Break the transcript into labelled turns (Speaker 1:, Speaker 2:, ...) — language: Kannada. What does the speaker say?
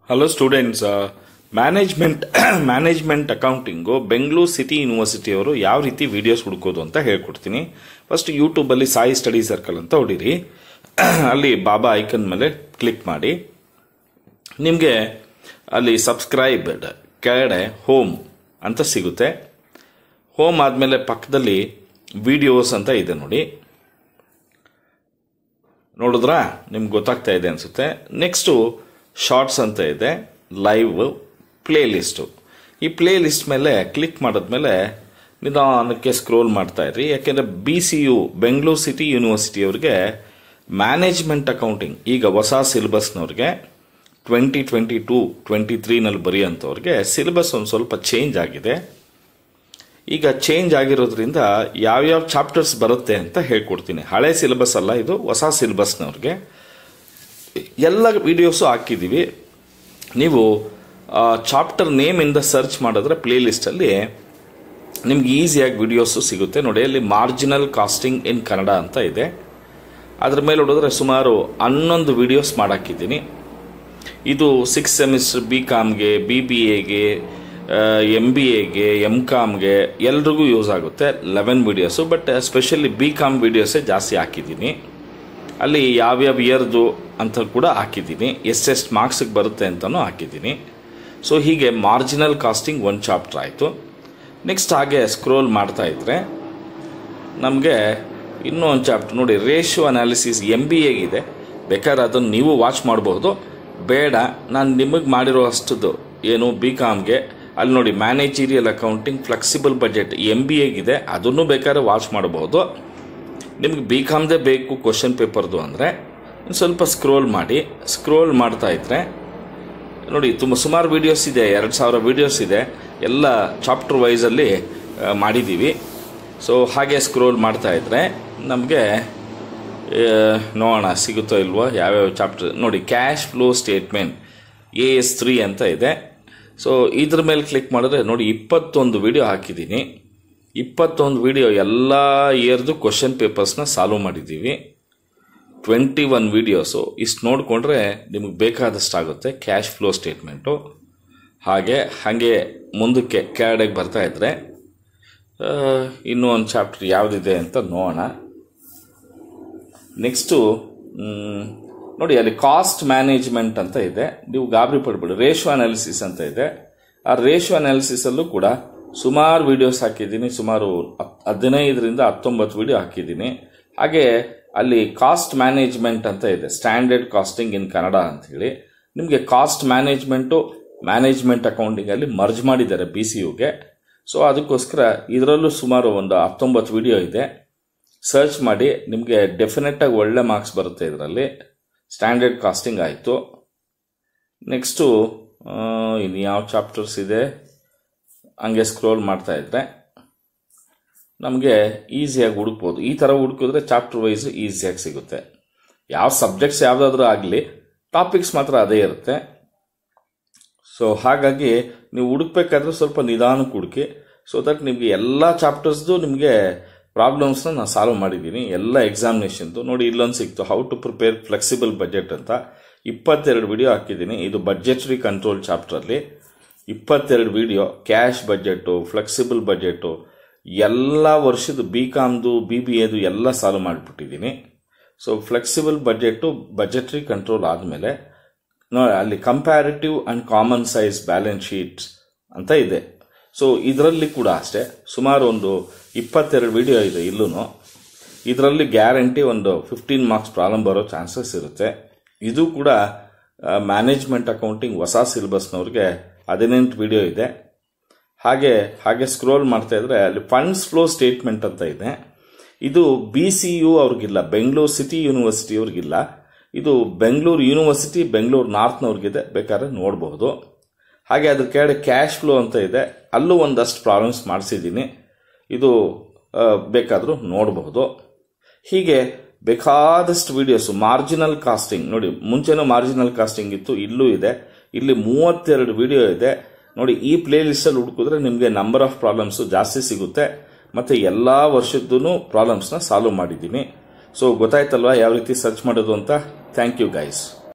Speaker 1: hello students management management accounting Bengaluru city ಯೂನಿವರ್ಸಿಟಿಯವರು ಯಾವ ರೀತಿ ವಿಡಿಯೋಸ್ ಹುಡುಕೋದು ಅಂತ ಹೇಳ್ಕೊಡ್ತೀನಿ ಫಸ್ಟ್ ಯೂಟ್ಯೂಬಲ್ಲಿ ಸಾಯಿ ಸ್ಟಡಿ ಸರ್ಕಲ್ ಅಂತ ಹೊಡೀರಿ ಅಲ್ಲಿ ಬಾಬಾ ಐಕನ್ ಮೇಲೆ ಕ್ಲಿಕ್ ಮಾಡಿ ನಿಮಗೆ ಅಲ್ಲಿ ಸಬ್ಸ್ಕ್ರೈಬ್ಡ್ ಕೆಳಗಡೆ ಹೋಮ್ ಅಂತ ಸಿಗುತ್ತೆ ಹೋಮ್ ಆದಮೇಲೆ ಪಕ್ಕದಲ್ಲಿ ವಿಡಿಯೋಸ್ ಅಂತ ಇದೆ ನೋಡಿ ನೋಡಿದ್ರಾ ನಿಮ್ಗೆ ಗೊತ್ತಾಗ್ತಾ ಇದೆ ಅನ್ಸುತ್ತೆ ನೆಕ್ಸ್ಟು ಶಾರ್ಟ್ಸ್ ಅಂತ ಇದೆ ಲೈವ್ ಪ್ಲೇ ಲಿಸ್ಟು ಈ ಪ್ಲೇ ಲಿಸ್ಟ್ ಮೇಲೆ ಕ್ಲಿಕ್ ಮಾಡಿದ್ಮೇಲೆ ನಿಧಾನಕ್ಕೆ ಸ್ಕ್ರೋಲ್ ಮಾಡ್ತಾ ಇರ್ರಿ ಯಾಕೆಂದರೆ B C U Bengaluru city ಯೂನಿವರ್ಸಿಟಿಯವ್ರಿಗೆ ಮ್ಯಾನೇಜ್ಮೆಂಟ್ ಅಕೌಂಟಿಂಗ್ ಈಗ ಹೊಸ ಸಿಲೆಬಸ್ನವ್ರಿಗೆ ಟ್ವೆಂಟಿ ಟ್ವೆಂಟಿ ಟೂ ಟ್ವೆಂಟಿ ತ್ರೀನಲ್ಲಿ ಬರೆಯೋಂಥವ್ರಿಗೆ ಸಿಲೆಬಸ್ ಒಂದು ಸ್ವಲ್ಪ ಚೇಂಜ್ ಆಗಿದೆ ಈಗ ಚೇಂಜ್ ಆಗಿರೋದ್ರಿಂದ ಯಾವ್ಯಾವ ಚಾಪ್ಟರ್ಸ್ ಬರುತ್ತೆ ಅಂತ ಹೇಳ್ಕೊಡ್ತೀನಿ ಹಳೆ ಸಿಲೆಬಸ್ ಅಲ್ಲ ಇದು ಹೊಸ ಸಿಲೆಬಸ್ನವ್ರಿಗೆ ಎಲ್ಲ ವಿಡಿಯೋಸು ಹಾಕಿದ್ದೀವಿ ನೀವು ಚಾಪ್ಟರ್ ನೇಮಿಂದ ಸರ್ಚ್ ಮಾಡಿದ್ರೆ ಪ್ಲೇ ಲಿಸ್ಟಲ್ಲಿ ನಿಮ್ಗೆ ಈಸಿಯಾಗಿ ವಿಡಿಯೋಸು ಸಿಗುತ್ತೆ ನೋಡಿ ಅಲ್ಲಿ ಮಾರ್ಜಿನಲ್ ಕಾಸ್ಟಿಂಗ್ ಇನ್ ಕನ್ನಡ ಅಂತ ಇದೆ ಅದ್ರ ಮೇಲೆ ನೋಡಿದ್ರೆ ಸುಮಾರು ಹನ್ನೊಂದು ವಿಡಿಯೋಸ್ ಮಾಡಾಕಿದ್ದೀನಿ ಇದು ಸಿಕ್ಸ್ ಸೆಮಿಸ್ಟರ್ ಬಿ ಕಾಮ್ಗೆ ಬಿ ಬಿ ಎಗೆ ಎಮ್ ಬಿ ಎಗೆ ಎಮ್ ಕಾಮ್ಗೆ ಎಲ್ರಿಗೂ ಯೂಸ್ ಆಗುತ್ತೆ eleven videos but specially B com ವಿಡಿಯೋಸೇ ಜಾಸ್ತಿ ಹಾಕಿದ್ದೀನಿ ಅಲ್ಲಿ ಯಾವ್ಯಾವ ಇಯರ್ದು ಅಂತ ಕೂಡ ಹಾಕಿದ್ದೀನಿ ಎಷ್ಟೆಷ್ಟು ಮಾರ್ಕ್ಸಿಗೆ ಬರುತ್ತೆ ಅಂತಲೂ ಹಾಕಿದ್ದೀನಿ ಸೊ ಹೀಗೆ ಮಾರ್ಜಿನಲ್ ಕಾಸ್ಟಿಂಗ್ ಒಂದು ಚಾಪ್ಟರ್ ಆಯಿತು ನೆಕ್ಸ್ಟ್ ಹಾಗೆ ಸ್ಕ್ರೋಲ್ ಮಾಡ್ತಾ ಇದ್ರೆ ನಮಗೆ ಇನ್ನೂ ಒಂದು ಚಾಪ್ಟರ್ ನೋಡಿ ರೇಷಿಯೋ ಅನಾಲಿಸಿಸ್ ಎಮ್ ಬಿ ಎಗಿದೆ ಬೇಕಾದ್ರೆ ಅದನ್ನು ನೀವು ವಾಚ್ ಮಾಡಬಹುದು ಬೇಡ ನಾನು ನಿಮಗೆ ಮಾಡಿರೋ ಅಷ್ಟದ್ದು ಏನು ಬಿ ಕಾಮ್ಗೆ ಅಲ್ಲಿ ನೋಡಿ managerial accounting flexible budget M B ಎಗಿದೆ ಅದನ್ನು ಬೇಕಾದ್ರೆ ವಾಚ್ ಮಾಡಬಹುದು ನಿಮ್ಗೆ ಬಿ ಕಾಮ್ದೇ ಬೇಕು ಕ್ವಶನ್ ಪೇಪರ್ದು ಅಂದರೆ ಸ್ವಲ್ಪ ಸ್ಕ್ರೋಲ್ ಮಾಡಿ ಸ್ಕ್ರೋಲ್ ಮಾಡ್ತಾ ಇದ್ರೆ ನೋಡಿ ತುಂಬ ಸುಮಾರು ವೀಡಿಯೋಸ್ ಇದೆ ಎರಡು ಸಾವಿರ ವೀಡಿಯೋಸ್ ಇದೆ ಎಲ್ಲ ಚಾಪ್ಟರ್ ವೈಸಲ್ಲಿ ಮಾಡಿದ್ದೀವಿ ಸೊ ಹಾಗೆ ಸ್ಕ್ರೋಲ್ ಮಾಡ್ತಾ ಇದ್ರೆ ನಮಗೆ ನೋಡೋಣ ಸಿಗುತ್ತೋ ಇಲ್ವೋ ಯಾವ್ಯಾವ ಚಾಪ್ಟರ್ ನೋಡಿ cash flow statement A S three ಅಂತ ಇದೆ ಸೊ ಇದ್ರ ಮೇಲೆ ಕ್ಲಿಕ್ ಮಾಡಿದ್ರೆ ನೋಡಿ ಇಪ್ಪತ್ತೊಂದು ವಿಡಿಯೋ ಹಾಕಿದ್ದೀನಿ ಇಪ್ಪತ್ತೊಂದು ವಿಡಿಯೋ ಎಲ್ಲ ಇಯರ್ದು ಕ್ವಶನ್ ಪೇಪರ್ಸ್ನ ಸಾಲ್ವ್ ಮಾಡಿದ್ದೀವಿ ಟ್ವೆಂಟಿ ಒನ್ ವಿಡಿಯೋಸು ಇಷ್ಟು ನೋಡಿಕೊಂಡ್ರೆ ನಿಮಗೆ ಬೇಕಾದಷ್ಟಾಗುತ್ತೆ ಕ್ಯಾಶ್ ಫ್ಲೋ ಸ್ಟೇಟ್ಮೆಂಟು ಹಾಗೆ ಹಾಗೆ ಮುಂದಕ್ಕೆ ಕೆಳಗಡೆಗೆ ಬರ್ತಾ ಇದ್ದರೆ ಇನ್ನೂ ಒಂದು ಚಾಪ್ಟರ್ ಯಾವುದಿದೆ ಅಂತ ನೋಡೋಣ ನೆಕ್ಸ್ಟು ನೋಡಿ ಅಲ್ಲಿ ಕಾಸ್ಟ್ ಮ್ಯಾನೇಜ್ಮೆಂಟ್ ಅಂತ ಇದೆ ನೀವು ಗಾಬರಿ ಪಡ್ಬೇಡಿ ರೇಷೋ ಅನಾಲಿಸಿಸ್ ಅಂತ ಇದೆ ಆ ರೇಷೋ ಅನಾಲಿಸಿಸಲ್ಲೂ ಕೂಡ ಸುಮಾರು ವಿಡಿಯೋಸ್ ಹಾಕಿದ್ದೀನಿ ಸುಮಾರು ಹದಿನೈದರಿಂದ ಹತ್ತೊಂಬತ್ತು ವಿಡಿಯೋ ಹಾಕಿದ್ದೀನಿ ಹಾಗೆ ಅಲ್ಲಿ ಕಾಸ್ಟ್ ಮ್ಯಾನೇಜ್ಮೆಂಟ್ ಅಂತ ಇದೆ ಸ್ಟ್ಯಾಂಡರ್ಡ್ ಕಾಸ್ಟಿಂಗ್ ಇನ್ ಕನ್ನಡ ಅಂತ ಹೇಳಿ ನಿಮಗೆ ಕಾಸ್ಟ್ ಮ್ಯಾನೇಜ್ಮೆಂಟು ಮ್ಯಾನೇಜ್ಮೆಂಟ್ ಅಕೌಂಟಿಂಗಲ್ಲಿ ಮರ್ಜ್ ಮಾಡಿದ್ದಾರೆ ಬಿ ಸಿ ಯುಗೆ ಸೊ ಅದಕ್ಕೋಸ್ಕರ ಇದರಲ್ಲೂ ಸುಮಾರು ಒಂದು ಹತ್ತೊಂಬತ್ತು ವಿಡಿಯೋ ಇದೆ ಸರ್ಚ್ ಮಾಡಿ ನಿಮಗೆ ಡೆಫಿನೆಟಾಗಿ ಒಳ್ಳೆ ಮಾರ್ಕ್ಸ್ ಬರುತ್ತೆ ಇದರಲ್ಲಿ ಸ್ಟ್ಯಾಂಡರ್ಡ್ ಕಾಸ್ಟಿಂಗ್ ಆಯಿತು ನೆಕ್ಸ್ಟು ಇನ್ನು ಯಾವ ಚಾಪ್ಟರ್ಸ್ ಇದೆ ಹಂಗೆ ಸ್ಕ್ರೋಲ್ ಮಾಡ್ತಾ ಇದ್ರೆ ನಮಗೆ ಈಸಿಯಾಗಿ ಹುಡುಕ್ಬೋದು ಈ ಥರ ಹುಡುಕಿದ್ರೆ ಚಾಪ್ಟರ್ ವೈಸ್ ಈಸಿಯಾಗಿ ಸಿಗುತ್ತೆ ಯಾವ ಸಬ್ಜೆಕ್ಟ್ಸ್ ಯಾವುದಾದ್ರೂ ಆಗಲಿ ಟಾಪಿಕ್ಸ್ ಮಾತ್ರ ಅದೇ ಇರುತ್ತೆ ಸೊ ಹಾಗಾಗಿ ನೀವು ಹುಡುಕ್ಬೇಕಾದ್ರೆ ಸ್ವಲ್ಪ ನಿಧಾನಕ್ಕೆ ಹುಡುಕಿ ಸೊ ದಟ್ ನಿಮಗೆ ಎಲ್ಲ ಚಾಪ್ಟರ್ಸ್ದು ನಿಮಗೆ ಪ್ರಾಬ್ಲಮ್ಸ್ನ ನಾನು ಸಾಲ್ವ್ ಮಾಡಿದ್ದೀನಿ ಎಲ್ಲ ಎಕ್ಸಾಮಿನೇಷನ್ದು ನೋಡಿ ಇಲ್ಲೊಂದು ಸಿಕ್ತು how to prepare flexible budget ಅಂತ ಇಪ್ಪತ್ತೆರಡು ವಿಡಿಯೋ ಹಾಕಿದ್ದೀನಿ ಇದು ಬಜೆಟ್ರಿ ಕಂಟ್ರೋಲ್ ಚಾಪ್ಟ್ರಲ್ಲಿ ಇಪ್ಪತ್ತೆರಡು video cash budget flexible budget ಎಲ್ಲ ವರ್ಷದ ಬಿ ಕಾಮ್ದು ಬಿ ಬಿ ಎದು ಎಲ್ಲ ಸಾಲ್ವ್ ಮಾಡಿಬಿಟ್ಟಿದ್ದೀನಿ so flexible budget budgetary control ಆದಮೇಲೆ ಅಲ್ಲಿ comparative and common size balance sheets ಅಂತ ಇದೆ ಸೊ ಇದರಲ್ಲಿ ಕೂಡ ಅಷ್ಟೇ ಸುಮಾರು ಒಂದು ಇಪ್ಪತ್ತೆರಡು ವಿಡಿಯೋ ಇದೆ ಇಲ್ಲೂ ಇದರಲ್ಲಿ ಗ್ಯಾರಂಟಿ ಒಂದು ಫಿಫ್ಟೀನ್ ಮಾರ್ಕ್ಸ್ ಪ್ರಾಬ್ಲಮ್ ಬರೋ ಚಾನ್ಸಸ್ ಇರುತ್ತೆ ಇದು ಕೂಡ ಮ್ಯಾನೇಜ್ಮೆಂಟ್ ಅಕೌಂಟಿಂಗ್ ಹೊಸ ಸಿಲೆಬಸ್ನವ್ರಿಗೆ ಹದಿನೆಂಟು ವಿಡಿಯೋ ಇದೆ ಹಾಗೆ ಹಾಗೆ ಸ್ಕ್ರೋಲ್ ಮಾಡ್ತಾ ಇದ್ರೆ ಅಲ್ಲಿ ಫಂಡ್ಸ್ ಫ್ಲೋ ಸ್ಟೇಟ್ಮೆಂಟ್ ಅಂತ ಇದೆ ಇದು ಬಿ ಸಿ ಯು ಅವ್ರಿಗಿಲ್ಲ ಬೆಂಗಳೂರು ಸಿಟಿ ಯೂನಿವರ್ಸಿಟಿ ಅವ್ರಿಗಿಲ್ಲ ಇದು ಬೆಂಗಳೂರು ಯೂನಿವರ್ಸಿಟಿ ಬೆಂಗಳೂರು ನಾರ್ತ್ನವ್ರಿಗಿದೆ ಬೇಕಾದ್ರೆ ನೋಡಬಹುದು ಹಾಗೆ ಅದ್ರ ಕೆಳಗಡೆ ಕ್ಯಾಶ್ ಫ್ಲೋ ಅಂತ ಇದೆ ಅಲ್ಲೂ ಒಂದಷ್ಟು ಪ್ರಾಬ್ಲಮ್ಸ್ ಮಾಡಿಸಿದ್ದೀನಿ ಇದು ಬೇಕಾದರೂ ನೋಡಬಹುದು ಹೀಗೆ ಬೇಕಾದಷ್ಟು ವಿಡಿಯೋಸು ಮಾರ್ಜಿನಲ್ ಕಾಸ್ಟಿಂಗ್ ನೋಡಿ ಮುಂಚೆನೂ ಮಾರ್ಜಿನಲ್ ಕಾಸ್ಟಿಂಗ್ ಇತ್ತು ಇಲ್ಲೂ ಇದೆ ಇಲ್ಲಿ ಮೂವತ್ತೆರಡು ವಿಡಿಯೋ ಇದೆ ನೋಡಿ ಈ ಪ್ಲೇ ಲಿಸ್ಟಲ್ಲಿ ಹುಡುಕಿದ್ರೆ ನಿಮಗೆ ನಂಬರ್ ಆಫ್ ಪ್ರಾಬ್ಲಮ್ಸು ಜಾಸ್ತಿ ಸಿಗುತ್ತೆ ಮತ್ತು ಎಲ್ಲ ವರ್ಷದ್ದು ಪ್ರಾಬ್ಲಮ್ಸ್ನ ಸಾಲ್ವ್ ಮಾಡಿದ್ದೀನಿ ಸೊ ಗೊತ್ತಾಯ್ತಲ್ವಾ ಯಾವ ರೀತಿ ಸರ್ಚ್ ಮಾಡೋದು ಅಂತ ಥ್ಯಾಂಕ್ ಯು ಗೈಸ್